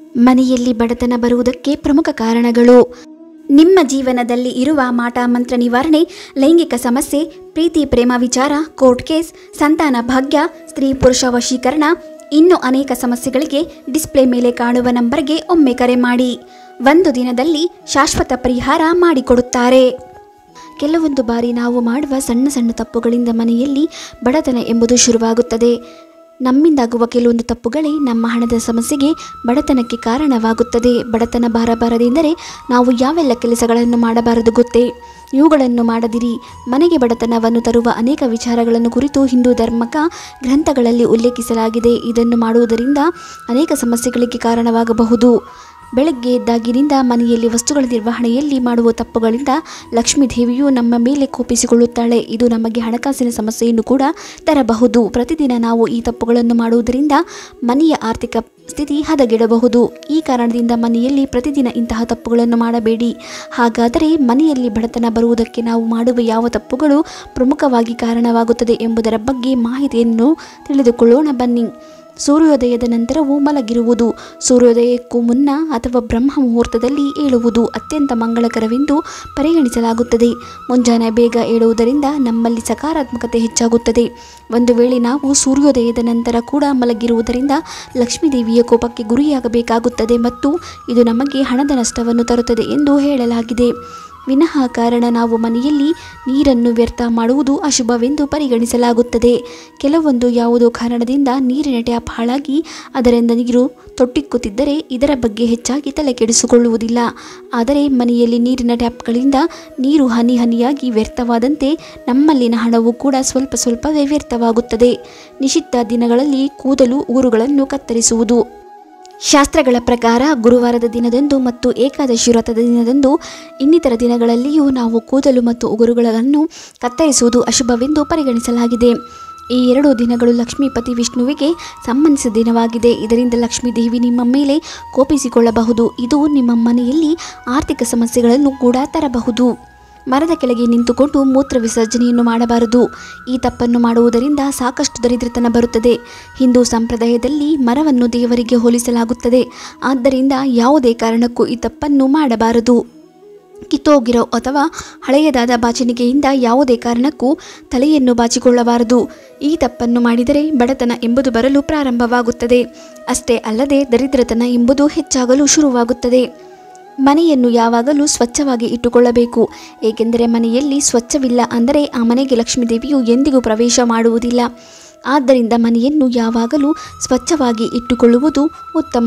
ಮನೆಯಲ್ಲಿ ಬಡತನ ಬರುವುದಕ್ಕೆ ಪ್ರಮುಖ ಕಾರಣಗಳು ನಿಮ್ಮ ಜೀವನದಲ್ಲಿ ಇರುವ ಮಾಟ ಮಂತ್ರ ನಿವಾರಣೆ ಲೈಂಗಿಕ ಸಮಸ್ಯೆ ಪ್ರೀತಿ ಪ್ರೇಮ ವಿಚಾರ ಕೋರ್ಟ್ ಕೇಸ್ ಸಂತಾನ ಭಾಗ್ಯ ಸ್ತ್ರೀ ಪುರುಷ ವಶೀಕರಣ ಇನ್ನೂ ಅನೇಕ ಸಮಸ್ಯೆಗಳಿಗೆ ಡಿಸ್ಪ್ಲೇ ಮೇಲೆ ಕಾಣುವ ನಂಬರ್ಗೆ ಒಮ್ಮೆ ಕರೆ ಮಾಡಿ ಒಂದು ದಿನದಲ್ಲಿ ಶಾಶ್ವತ ಪರಿಹಾರ ಮಾಡಿಕೊಡುತ್ತಾರೆ ಕೆಲವೊಂದು ಬಾರಿ ನಾವು ಮಾಡುವ ಸಣ್ಣ ಸಣ್ಣ ತಪ್ಪುಗಳಿಂದ ಮನೆಯಲ್ಲಿ ಬಡತನ ಎಂಬುದು ಶುರುವಾಗುತ್ತದೆ ನಮ್ಮಿಂದಾಗುವ ಕೆಲವೊಂದು ತಪ್ಪುಗಳೇ ನಮ್ಮ ಹಣದ ಸಮಸ್ಯೆಗೆ ಬಡತನಕ್ಕೆ ಕಾರಣವಾಗುತ್ತದೆ ಬಡತನ ಬಾರಬಾರದೆಂದರೆ ನಾವು ಯಾವೆಲ್ಲ ಕೆಲಸಗಳನ್ನು ಮಾಡಬಾರದು ಗೊತ್ತೇ ಇವುಗಳನ್ನು ಮಾಡದಿರಿ ಮನೆಗೆ ಬಡತನವನ್ನು ತರುವ ಅನೇಕ ವಿಚಾರಗಳನ್ನು ಕುರಿತು ಹಿಂದೂ ಧರ್ಮಕ ಗ್ರಂಥಗಳಲ್ಲಿ ಉಲ್ಲೇಖಿಸಲಾಗಿದೆ ಇದನ್ನು ಮಾಡುವುದರಿಂದ ಅನೇಕ ಸಮಸ್ಯೆಗಳಿಗೆ ಕಾರಣವಾಗಬಹುದು ಬೆಳಗ್ಗೆ ಎದ್ದಾಗಿನಿಂದ ಮನೆಯಲ್ಲಿ ವಸ್ತುಗಳ ನಿರ್ವಹಣೆಯಲ್ಲಿ ಮಾಡುವ ತಪ್ಪುಗಳಿಂದ ಲಕ್ಷ್ಮೀ ದೇವಿಯು ನಮ್ಮ ಮೇಲೆ ಕೋಪಿಸಿಕೊಳ್ಳುತ್ತಾಳೆ ಇದು ನಮಗೆ ಹಣಕಾಸಿನ ಸಮಸ್ಯೆಯನ್ನು ಕೂಡ ತರಬಹುದು ಪ್ರತಿದಿನ ನಾವು ಈ ತಪ್ಪುಗಳನ್ನು ಮಾಡುವುದರಿಂದ ಮನೆಯ ಆರ್ಥಿಕ ಸ್ಥಿತಿ ಹದಗೆಡಬಹುದು ಈ ಕಾರಣದಿಂದ ಮನೆಯಲ್ಲಿ ಪ್ರತಿದಿನ ಇಂತಹ ತಪ್ಪುಗಳನ್ನು ಮಾಡಬೇಡಿ ಹಾಗಾದರೆ ಮನೆಯಲ್ಲಿ ಬಡತನ ಬರುವುದಕ್ಕೆ ನಾವು ಮಾಡುವ ಯಾವ ತಪ್ಪುಗಳು ಪ್ರಮುಖವಾಗಿ ಕಾರಣವಾಗುತ್ತದೆ ಎಂಬುದರ ಬಗ್ಗೆ ಮಾಹಿತಿಯನ್ನು ತಿಳಿದುಕೊಳ್ಳೋಣ ಬನ್ನಿ ಸೂರ್ಯೋದಯದ ನಂತರವೂ ಮಲಗಿರುವುದು ಸೂರ್ಯೋದಯಕ್ಕೂ ಮುನ್ನ ಅಥವಾ ಬ್ರಹ್ಮ ಮುಹೂರ್ತದಲ್ಲಿ ಏಳುವುದು ಅತ್ಯಂತ ಮಂಗಳಕರವೆಂದು ಪರಿಗಣಿಸಲಾಗುತ್ತದೆ ಮುಂಜಾನೆ ಬೇಗ ಏಳುವುದರಿಂದ ನಮ್ಮಲ್ಲಿ ಸಕಾರಾತ್ಮಕತೆ ಹೆಚ್ಚಾಗುತ್ತದೆ ಒಂದು ವೇಳೆ ನಾವು ಸೂರ್ಯೋದಯದ ನಂತರ ಕೂಡ ಮಲಗಿರುವುದರಿಂದ ಲಕ್ಷ್ಮೀದೇವಿಯ ಕೋಪಕ್ಕೆ ಗುರಿಯಾಗಬೇಕಾಗುತ್ತದೆ ಮತ್ತು ಇದು ನಮಗೆ ಹಣದ ನಷ್ಟವನ್ನು ತರುತ್ತದೆ ಎಂದು ಹೇಳಲಾಗಿದೆ ವಿನಃ ಕಾರಣ ನಾವು ಮನೆಯಲ್ಲಿ ನೀರನ್ನು ವ್ಯರ್ಥ ಮಾಡುವುದು ಅಶುಭವೆಂದು ಪರಿಗಣಿಸಲಾಗುತ್ತದೆ ಕೆಲವೊಂದು ಯಾವುದೋ ಕಾರಣದಿಂದ ನೀರಿನ ಟ್ಯಾಪ್ ಹಾಳಾಗಿ ಅದರಿಂದ ನೀರು ತೊಟ್ಟಿಕ್ಕುತ್ತಿದ್ದರೆ ಇದರ ಬಗ್ಗೆ ಹೆಚ್ಚಾಗಿ ತಲೆ ಕೆಡಿಸಿಕೊಳ್ಳುವುದಿಲ್ಲ ಆದರೆ ಮನೆಯಲ್ಲಿ ನೀರಿನ ಟ್ಯಾಪ್ಗಳಿಂದ ನೀರು ಹನಿ ಹನಿಯಾಗಿ ವ್ಯರ್ಥವಾದಂತೆ ನಮ್ಮಲ್ಲಿನ ಹಣವು ಕೂಡ ಸ್ವಲ್ಪ ಸ್ವಲ್ಪವೇ ವ್ಯರ್ಥವಾಗುತ್ತದೆ ನಿಷಿದ್ಧ ದಿನಗಳಲ್ಲಿ ಕೂದಲು ಉಗುರುಗಳನ್ನು ಕತ್ತರಿಸುವುದು ಶಾಸ್ತ್ರಗಳ ಪ್ರಕಾರ ಗುರುವಾರದ ದಿನದಂದು ಮತ್ತು ಏಕಾದಶಿ ವ್ರತದ ದಿನದಂದು ಇನ್ನಿತರ ದಿನಗಳಲ್ಲಿಯೂ ನಾವು ಕೂದಲು ಮತ್ತು ಉಗುರುಗಳನ್ನು ಕತ್ತರಿಸುವುದು ಅಶುಭವೆಂದು ಪರಿಗಣಿಸಲಾಗಿದೆ ಈ ಎರಡು ದಿನಗಳು ಲಕ್ಷ್ಮೀಪತಿ ವಿಷ್ಣುವಿಗೆ ಸಂಬಂಧಿಸಿದ ದಿನವಾಗಿದೆ ಇದರಿಂದ ಲಕ್ಷ್ಮೀ ದೇವಿ ನಿಮ್ಮ ಮೇಲೆ ಕೋಪಿಸಿಕೊಳ್ಳಬಹುದು ಇದು ನಿಮ್ಮ ಮನೆಯಲ್ಲಿ ಆರ್ಥಿಕ ಸಮಸ್ಯೆಗಳನ್ನು ಕೂಡ ತರಬಹುದು ಮರದ ಕೆಳಗೆ ನಿಂತುಕೊಂಡು ಮೂತ್ರ ವಿಸರ್ಜನೆಯನ್ನು ಮಾಡಬಾರದು ಈ ತಪ್ಪನ್ನು ಮಾಡುವುದರಿಂದ ಸಾಕಷ್ಟು ದರಿದ್ರತನ ಬರುತ್ತದೆ ಹಿಂದೂ ಸಂಪ್ರದಾಯದಲ್ಲಿ ಮರವನ್ನು ದೇವರಿಗೆ ಹೋಲಿಸಲಾಗುತ್ತದೆ ಆದ್ದರಿಂದ ಯಾವುದೇ ಕಾರಣಕ್ಕೂ ಈ ತಪ್ಪನ್ನು ಮಾಡಬಾರದು ಕಿತ್ತೋಗಿರೋ ಅಥವಾ ಹಳೆಯದಾದ ಬಾಚಣಿಗೆಯಿಂದ ಯಾವುದೇ ಕಾರಣಕ್ಕೂ ತಲೆಯನ್ನು ಬಾಚಿಕೊಳ್ಳಬಾರದು ಈ ತಪ್ಪನ್ನು ಮಾಡಿದರೆ ಬಡತನ ಎಂಬುದು ಬರಲು ಪ್ರಾರಂಭವಾಗುತ್ತದೆ ಅಷ್ಟೇ ಅಲ್ಲದೆ ದರಿದ್ರತನ ಎಂಬುದು ಹೆಚ್ಚಾಗಲು ಶುರುವಾಗುತ್ತದೆ ಮನೆಯನ್ನು ಯಾವಾಗಲೂ ಸ್ವಚ್ಛವಾಗಿ ಇಟ್ಟುಕೊಳ್ಳಬೇಕು ಏಕೆಂದರೆ ಮನೆಯಲ್ಲಿ ಸ್ವಚ್ಛವಿಲ್ಲ ಅಂದರೆ ಆ ಮನೆಗೆ ಲಕ್ಷ್ಮೀದೇವಿಯು ಎಂದಿಗೂ ಪ್ರವೇಶ ಮಾಡುವುದಿಲ್ಲ ಆದ್ದರಿಂದ ಮನೆಯನ್ನು ಯಾವಾಗಲೂ ಸ್ವಚ್ಛವಾಗಿ ಇಟ್ಟುಕೊಳ್ಳುವುದು ಉತ್ತಮ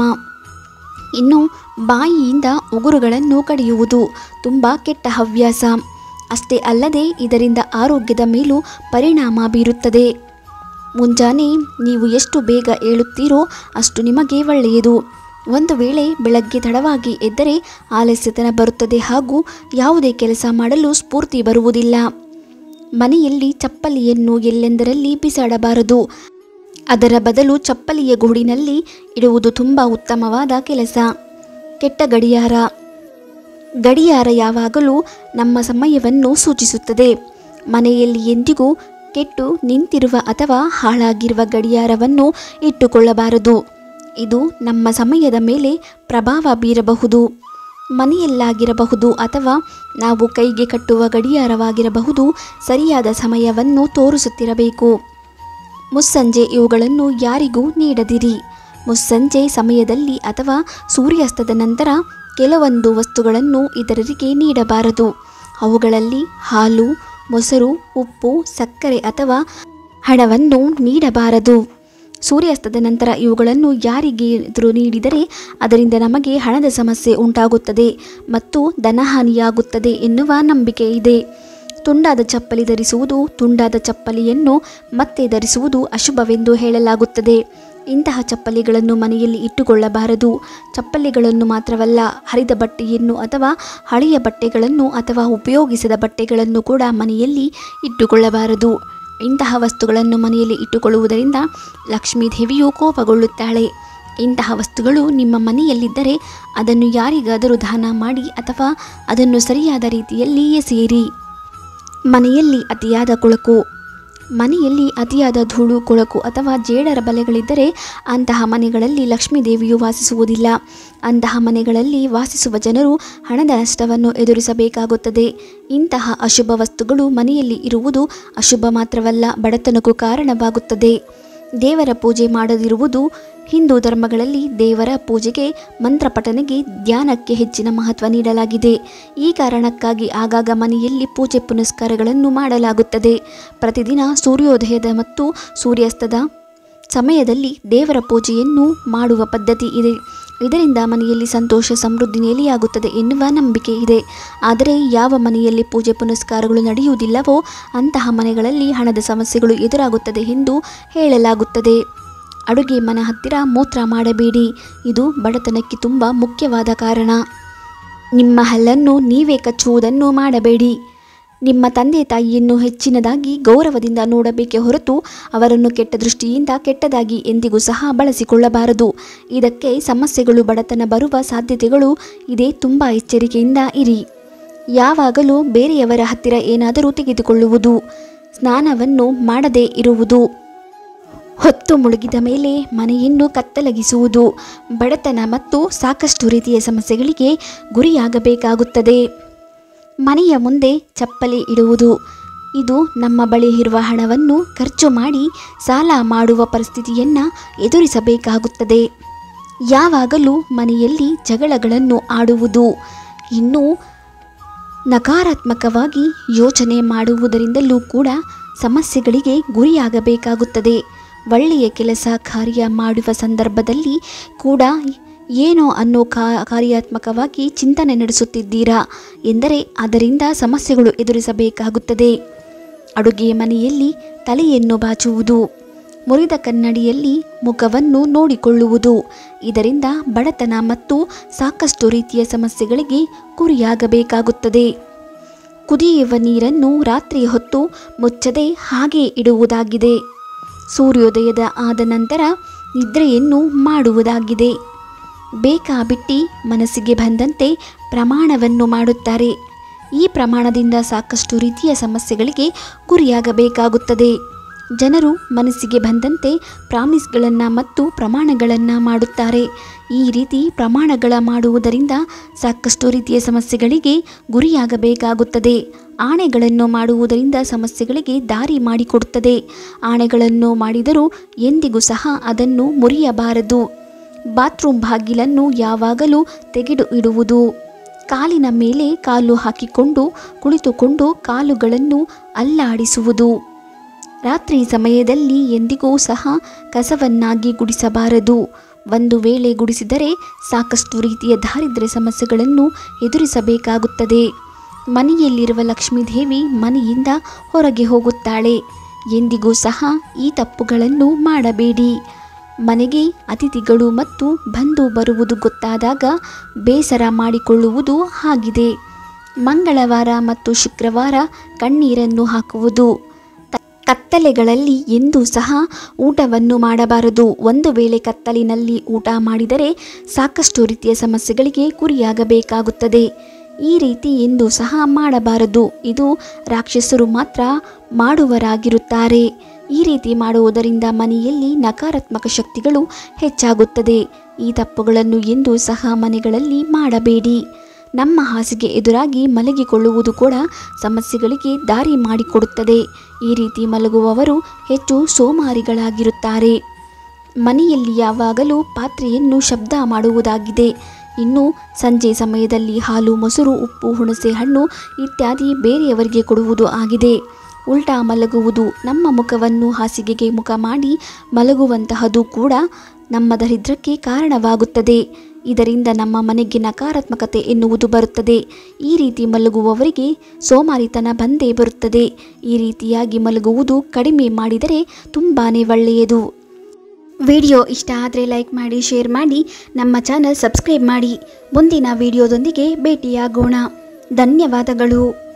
ಇನ್ನು ಬಾಯಿಯಿಂದ ಉಗುರುಗಳನ್ನು ಕಡಿಯುವುದು ತುಂಬ ಕೆಟ್ಟ ಹವ್ಯಾಸ ಅಷ್ಟೇ ಅಲ್ಲದೆ ಇದರಿಂದ ಆರೋಗ್ಯದ ಮೇಲೂ ಪರಿಣಾಮ ಬೀರುತ್ತದೆ ಮುಂಜಾನೆ ನೀವು ಎಷ್ಟು ಬೇಗ ಏಳುತ್ತೀರೋ ಅಷ್ಟು ನಿಮಗೆ ಒಳ್ಳೆಯದು ಒಂದು ವೇಳೆ ಬೆಳಗ್ಗೆ ತಡವಾಗಿ ಎದ್ದರೆ ಆಲಸ್ಯತನ ಬರುತ್ತದೆ ಹಾಗೂ ಯಾವುದೇ ಕೆಲಸ ಮಾಡಲು ಸ್ಫೂರ್ತಿ ಬರುವುದಿಲ್ಲ ಮನೆಯಲ್ಲಿ ಚಪ್ಪಲಿಯನ್ನು ಎಲ್ಲೆಂದರಲ್ಲಿ ಬಿಸಾಡಬಾರದು ಅದರ ಬದಲು ಚಪ್ಪಲಿಯ ಗೂಡಿನಲ್ಲಿ ಇಡುವುದು ತುಂಬ ಉತ್ತಮವಾದ ಕೆಲಸ ಕೆಟ್ಟ ಗಡಿಯಾರ ಗಡಿಯಾರ ಯಾವಾಗಲೂ ನಮ್ಮ ಸಮಯವನ್ನು ಸೂಚಿಸುತ್ತದೆ ಮನೆಯಲ್ಲಿ ಎಂದಿಗೂ ಕೆಟ್ಟು ನಿಂತಿರುವ ಅಥವಾ ಹಾಳಾಗಿರುವ ಗಡಿಯಾರವನ್ನು ಇಟ್ಟುಕೊಳ್ಳಬಾರದು ಇದು ನಮ್ಮ ಸಮಯದ ಮೇಲೆ ಪ್ರಭಾವ ಬೀರಬಹುದು ಮನೆಯಲ್ಲಾಗಿರಬಹುದು ಅಥವಾ ನಾವು ಕೈಗೆ ಕಟ್ಟುವ ಗಡಿಯಾರವಾಗಿರಬಹುದು ಸರಿಯಾದ ಸಮಯವನ್ನು ತೋರಿಸುತ್ತಿರಬೇಕು ಮುಸ್ಸಂಜೆ ಇವುಗಳನ್ನು ಯಾರಿಗೂ ನೀಡದಿರಿ ಮುಸ್ಸಂಜೆ ಸಮಯದಲ್ಲಿ ಅಥವಾ ಸೂರ್ಯಾಸ್ತದ ನಂತರ ಕೆಲವೊಂದು ವಸ್ತುಗಳನ್ನು ಇತರರಿಗೆ ನೀಡಬಾರದು ಅವುಗಳಲ್ಲಿ ಹಾಲು ಮೊಸರು ಉಪ್ಪು ಸಕ್ಕರೆ ಅಥವಾ ಹಣವನ್ನು ನೀಡಬಾರದು ಸೂರ್ಯಾಸ್ತದ ನಂತರ ಇವುಗಳನ್ನು ಯಾರಿಗೆ ಎದುರು ನೀಡಿದರೆ ಅದರಿಂದ ನಮಗೆ ಹಣದ ಸಮಸ್ಯೆ ಉಂಟಾಗುತ್ತದೆ ಮತ್ತು ಧನಹಾನಿಯಾಗುತ್ತದೆ ಎನ್ನುವ ನಂಬಿಕೆ ಇದೆ ತುಂಡಾದ ಚಪ್ಪಲಿ ಧರಿಸುವುದು ತುಂಡಾದ ಚಪ್ಪಲಿಯನ್ನು ಮತ್ತೆ ಧರಿಸುವುದು ಅಶುಭವೆಂದು ಹೇಳಲಾಗುತ್ತದೆ ಇಂತಹ ಚಪ್ಪಲಿಗಳನ್ನು ಮನೆಯಲ್ಲಿ ಇಟ್ಟುಕೊಳ್ಳಬಾರದು ಚಪ್ಪಲಿಗಳನ್ನು ಮಾತ್ರವಲ್ಲ ಹರಿದ ಬಟ್ಟೆಯನ್ನು ಅಥವಾ ಹಳೆಯ ಬಟ್ಟೆಗಳನ್ನು ಅಥವಾ ಉಪಯೋಗಿಸಿದ ಬಟ್ಟೆಗಳನ್ನು ಕೂಡ ಮನೆಯಲ್ಲಿ ಇಟ್ಟುಕೊಳ್ಳಬಾರದು ಇಂತಹ ವಸ್ತುಗಳನ್ನು ಮನೆಯಲ್ಲಿ ಇಟ್ಟುಕೊಳ್ಳುವುದರಿಂದ ಲಕ್ಷ್ಮೀ ದೇವಿಯು ಕೋಪಗೊಳ್ಳುತ್ತಾಳೆ ಇಂತಹ ವಸ್ತುಗಳು ನಿಮ್ಮ ಮನೆಯಲ್ಲಿದ್ದರೆ ಅದನ್ನು ಯಾರಿಗಾದರೂ ದಾನ ಮಾಡಿ ಅಥವಾ ಅದನ್ನು ಸರಿಯಾದ ರೀತಿಯಲ್ಲಿ ಎಸೆಯಿರಿ ಮನೆಯಲ್ಲಿ ಅತಿಯಾದ ಕೊಳಕು ಮನೆಯಲ್ಲಿ ಅತಿಯಾದ ಧೂಳು ಕೊಳಕು ಅಥವಾ ಜೇಡರ ಬಲೆಗಳಿದ್ದರೆ ಅಂತಹ ಮನೆಗಳಲ್ಲಿ ಲಕ್ಷ್ಮೀ ದೇವಿಯು ವಾಸಿಸುವುದಿಲ್ಲ ಅಂತಹ ಮನೆಗಳಲ್ಲಿ ವಾಸಿಸುವ ಜನರು ಹಣದ ನಷ್ಟವನ್ನು ಎದುರಿಸಬೇಕಾಗುತ್ತದೆ ಇಂತಹ ಅಶುಭ ವಸ್ತುಗಳು ಮನೆಯಲ್ಲಿ ಇರುವುದು ಅಶುಭ ಮಾತ್ರವಲ್ಲ ಬಡತನಕ್ಕೂ ಕಾರಣವಾಗುತ್ತದೆ ದೇವರ ಪೂಜೆ ಮಾಡದಿರುವುದು ಹಿಂದೂ ಧರ್ಮಗಳಲ್ಲಿ ದೇವರ ಪೂಜೆಗೆ ಮಂತ್ರ ಪಠನೆಗೆ ಧ್ಯಾನಕ್ಕೆ ಹೆಚ್ಚಿನ ಮಹತ್ವ ನೀಡಲಾಗಿದೆ ಈ ಕಾರಣಕ್ಕಾಗಿ ಆಗಾಗ ಮನೆಯಲ್ಲಿ ಪೂಜೆ ಪುನಸ್ಕಾರಗಳನ್ನು ಮಾಡಲಾಗುತ್ತದೆ ಪ್ರತಿದಿನ ಸೂರ್ಯೋದಯದ ಮತ್ತು ಸೂರ್ಯಾಸ್ತದ ಸಮಯದಲ್ಲಿ ದೇವರ ಪೂಜೆಯನ್ನು ಮಾಡುವ ಪದ್ಧತಿ ಇದೆ ಇದರಿಂದ ಮನೆಯಲ್ಲಿ ಸಂತೋಷ ಸಮೃದ್ಧಿ ನೆಲೆಯಾಗುತ್ತದೆ ಎನ್ನುವ ನಂಬಿಕೆ ಇದೆ ಆದರೆ ಯಾವ ಮನೆಯಲ್ಲಿ ಪೂಜೆ ಪುನಸ್ಕಾರಗಳು ನಡೆಯುವುದಿಲ್ಲವೋ ಅಂತಹ ಮನೆಗಳಲ್ಲಿ ಹಣದ ಸಮಸ್ಯೆಗಳು ಎದುರಾಗುತ್ತದೆ ಎಂದು ಹೇಳಲಾಗುತ್ತದೆ ಅಡುಗೆ ಮನೆ ಹತ್ತಿರ ಮೂತ್ರ ಮಾಡಬೇಡಿ ಇದು ಬಡತನಕ್ಕೆ ತುಂಬ ಮುಖ್ಯವಾದ ಕಾರಣ ನಿಮ್ಮ ಹಲ್ಲನ್ನು ನೀವೇ ಕಚ್ಚುವುದನ್ನು ಮಾಡಬೇಡಿ ನಿಮ್ಮ ತಂದೆ ತಾಯಿಯನ್ನು ಹೆಚ್ಚಿನದಾಗಿ ಗೌರವದಿಂದ ನೋಡಬೇಕೇ ಹೊರತು ಅವರನ್ನು ಕೆಟ್ಟ ದೃಷ್ಟಿಯಿಂದ ಕೆಟ್ಟದಾಗಿ ಎಂದಿಗೂ ಸಹ ಬಳಸಿಕೊಳ್ಳಬಾರದು ಇದಕ್ಕೆ ಸಮಸ್ಯೆಗಳು ಬಡತನ ಬರುವ ಸಾಧ್ಯತೆಗಳು ಇದೆ ತುಂಬ ಎಚ್ಚರಿಕೆಯಿಂದ ಇರಿ ಯಾವಾಗಲೂ ಬೇರೆಯವರ ಹತ್ತಿರ ಏನಾದರೂ ತೆಗೆದುಕೊಳ್ಳುವುದು ಸ್ನಾನವನ್ನು ಮಾಡದೇ ಇರುವುದು ಹೊತ್ತು ಮುಳುಗಿದ ಮೇಲೆ ಮನೆಯನ್ನು ಕತ್ತಲಗಿಸುವುದು ಬಡತನ ಮತ್ತು ಸಾಕಷ್ಟು ರೀತಿಯ ಸಮಸ್ಯೆಗಳಿಗೆ ಗುರಿಯಾಗಬೇಕಾಗುತ್ತದೆ ಮನೆಯ ಮುಂದೆ ಚಪ್ಪಲಿ ಇಡುವುದು ಇದು ನಮ್ಮ ಬಳಿ ಇರುವ ಹಣವನ್ನು ಖರ್ಚು ಮಾಡಿ ಸಾಲ ಮಾಡುವ ಪರಿಸ್ಥಿತಿಯನ್ನು ಎದುರಿಸಬೇಕಾಗುತ್ತದೆ ಯಾವಾಗಲೂ ಮನೆಯಲ್ಲಿ ಜಗಳಗಳನ್ನು ಆಡುವುದು ಇನ್ನು ನಕಾರಾತ್ಮಕವಾಗಿ ಯೋಚನೆ ಮಾಡುವುದರಿಂದಲೂ ಕೂಡ ಸಮಸ್ಯೆಗಳಿಗೆ ಗುರಿಯಾಗಬೇಕಾಗುತ್ತದೆ ಒಳ್ಳೆಯ ಕೆಲಸ ಕಾರ್ಯ ಮಾಡುವ ಸಂದರ್ಭದಲ್ಲಿ ಕೂಡ ಏನೋ ಅನ್ನೋ ಕಾ ಕಾರ್ಯಾತ್ಮಕವಾಗಿ ಚಿಂತನೆ ನಡೆಸುತ್ತಿದ್ದೀರಾ ಎಂದರೆ ಅದರಿಂದ ಸಮಸ್ಯೆಗಳು ಎದುರಿಸಬೇಕಾಗುತ್ತದೆ ಅಡುಗೆ ಮನೆಯಲ್ಲಿ ತಲೆಯನ್ನು ಬಾಚುವುದು ಮುರಿದ ಕನ್ನಡಿಯಲ್ಲಿ ಮುಖವನ್ನು ನೋಡಿಕೊಳ್ಳುವುದು ಇದರಿಂದ ಬಡತನ ಮತ್ತು ಸಾಕಷ್ಟು ರೀತಿಯ ಸಮಸ್ಯೆಗಳಿಗೆ ಗುರಿಯಾಗಬೇಕಾಗುತ್ತದೆ ಕುದಿಯುವ ನೀರನ್ನು ರಾತ್ರಿ ಹೊತ್ತು ಮುಚ್ಚದೆ ಹಾಗೆ ಇಡುವುದಾಗಿದೆ ಸೂರ್ಯೋದಯದ ಆದ ನಂತರ ನಿದ್ರೆಯನ್ನು ಮಾಡುವುದಾಗಿದೆ ಬೇಕಾಬಿಟ್ಟಿ ಮನಸ್ಸಿಗೆ ಬಂದಂತೆ ಪ್ರಮಾಣವನ್ನು ಮಾಡುತ್ತಾರೆ ಈ ಪ್ರಮಾಣದಿಂದ ಸಾಕಷ್ಟು ರೀತಿಯ ಸಮಸ್ಯೆಗಳಿಗೆ ಗುರಿಯಾಗಬೇಕಾಗುತ್ತದೆ ಜನರು ಮನಸ್ಸಿಗೆ ಬಂದಂತೆ ಪ್ರಾಮಿಸ್ಗಳನ್ನು ಮತ್ತು ಪ್ರಮಾಣಗಳನ್ನು ಮಾಡುತ್ತಾರೆ ಈ ರೀತಿ ಪ್ರಮಾಣಗಳ ಮಾಡುವುದರಿಂದ ಸಾಕಷ್ಟು ರೀತಿಯ ಸಮಸ್ಯೆಗಳಿಗೆ ಗುರಿಯಾಗಬೇಕಾಗುತ್ತದೆ ಆಣೆಗಳನ್ನು ಮಾಡುವುದರಿಂದ ಸಮಸ್ಯೆಗಳಿಗೆ ದಾರಿ ಮಾಡಿಕೊಡುತ್ತದೆ ಆಣೆಗಳನ್ನು ಮಾಡಿದರೂ ಎಂದಿಗೂ ಸಹ ಅದನ್ನು ಮುರಿಯಬಾರದು ಬಾತ್ರೂಮ್ ಬಾಗಿಲನ್ನು ಯಾವಾಗಲೂ ತೆಗೆದು ಇಡುವುದು ಕಾಲಿನ ಮೇಲೆ ಕಾಲು ಹಾಕಿಕೊಂಡು ಕುಳಿತುಕೊಂಡು ಕಾಲುಗಳನ್ನು ಅಲ್ಲಾಡಿಸುವುದು ರಾತ್ರಿ ಸಮಯದಲ್ಲಿ ಎಂದಿಗೂ ಸಹ ಕಸವನ್ನಾಗಿ ಗುಡಿಸಬಾರದು ಒಂದು ವೇಳೆ ಗುಡಿಸಿದರೆ ಸಾಕಷ್ಟು ರೀತಿಯ ದಾರಿದ್ರ್ಯ ಸಮಸ್ಯೆಗಳನ್ನು ಎದುರಿಸಬೇಕಾಗುತ್ತದೆ ಮನೆಯಲ್ಲಿರುವ ಲಕ್ಷ್ಮೀದೇವಿ ಮನೆಯಿಂದ ಹೊರಗೆ ಹೋಗುತ್ತಾಳೆ ಎಂದಿಗೂ ಸಹ ಈ ತಪ್ಪುಗಳನ್ನು ಮಾಡಬೇಡಿ ಮನೆಗೆ ಅತಿಥಿಗಳು ಮತ್ತು ಬಂದು ಬರುವುದು ಗೊತ್ತಾದಾಗ ಬೇಸರ ಮಾಡಿಕೊಳ್ಳುವುದು ಆಗಿದೆ ಮಂಗಳವಾರ ಮತ್ತು ಶುಕ್ರವಾರ ಕಣ್ಣೀರನ್ನು ಹಾಕುವುದು ತ- ಕತ್ತಲೆಗಳಲ್ಲಿ ಎಂದೂ ಸಹ ಊಟವನ್ನು ಮಾಡಬಾರದು ಒಂದು ವೇಳೆ ಕತ್ತಲಿನಲ್ಲಿ ಊಟ ಮಾಡಿದರೆ ಸಾಕಷ್ಟು ರೀತಿಯ ಸಮಸ್ಯೆಗಳಿಗೆ ಗುರಿಯಾಗಬೇಕಾಗುತ್ತದೆ ಈ ರೀತಿ ಎಂದೂ ಸಹ ಮಾಡಬಾರದು ಇದು ರಾಕ್ಷಸರು ಮಾತ್ರ ಮಾಡುವರಾಗಿರುತ್ತಾರೆ ಈ ರೀತಿ ಮಾಡುವುದರಿಂದ ಮನೆಯಲ್ಲಿ ನಕಾರಾತ್ಮಕ ಶಕ್ತಿಗಳು ಹೆಚ್ಚಾಗುತ್ತದೆ ಈ ತಪ್ಪುಗಳನ್ನು ಎಂದೂ ಸಹ ಮನೆಗಳಲ್ಲಿ ಮಾಡಬೇಡಿ ನಮ್ಮ ಹಾಸಿಗೆ ಎದುರಾಗಿ ಮಲಗಿಕೊಳ್ಳುವುದು ಕೂಡ ಸಮಸ್ಯೆಗಳಿಗೆ ದಾರಿ ಮಾಡಿಕೊಡುತ್ತದೆ ಈ ರೀತಿ ಮಲಗುವವರು ಹೆಚ್ಚು ಸೋಮಾರಿಗಳಾಗಿರುತ್ತಾರೆ ಮನೆಯಲ್ಲಿ ಯಾವಾಗಲೂ ಪಾತ್ರೆಯನ್ನು ಶಬ್ದ ಮಾಡುವುದಾಗಿದೆ ಇನ್ನು ಸಂಜೆ ಸಮಯದಲ್ಲಿ ಹಾಲು ಮೊಸರು ಉಪ್ಪು ಹುಣಸೆ ಹಣ್ಣು ಇತ್ಯಾದಿ ಬೇರೆಯವರಿಗೆ ಕೊಡುವುದು ಆಗಿದೆ ಉಲ್ಟಾ ಮಲಗುವುದು ನಮ್ಮ ಮುಖವನ್ನು ಹಾಸಿಗೆಗೆ ಮುಖ ಮಾಡಿ ಮಲಗುವಂತಹದ್ದು ಕೂಡ ನಮ್ಮ ದರಿದ್ರಕ್ಕೆ ಕಾರಣವಾಗುತ್ತದೆ ಇದರಿಂದ ನಮ್ಮ ಮನೆಗೆ ನಕಾರಾತ್ಮಕತೆ ಎನ್ನುವುದು ಬರುತ್ತದೆ ಈ ರೀತಿ ಮಲಗುವವರಿಗೆ ಸೋಮಾರಿತನ ಬಂದೇ ಬರುತ್ತದೆ ಈ ರೀತಿಯಾಗಿ ಮಲಗುವುದು ಕಡಿಮೆ ಮಾಡಿದರೆ ತುಂಬಾ ಒಳ್ಳೆಯದು ವಿಡಿಯೋ ಇಷ್ಟ ಆದರೆ ಲೈಕ್ ಮಾಡಿ ಶೇರ್ ಮಾಡಿ ನಮ್ಮ ಚಾನಲ್ ಸಬ್ಸ್ಕ್ರೈಬ್ ಮಾಡಿ ಮುಂದಿನ ವಿಡಿಯೋದೊಂದಿಗೆ ಭೇಟಿಯಾಗೋಣ ಧನ್ಯವಾದಗಳು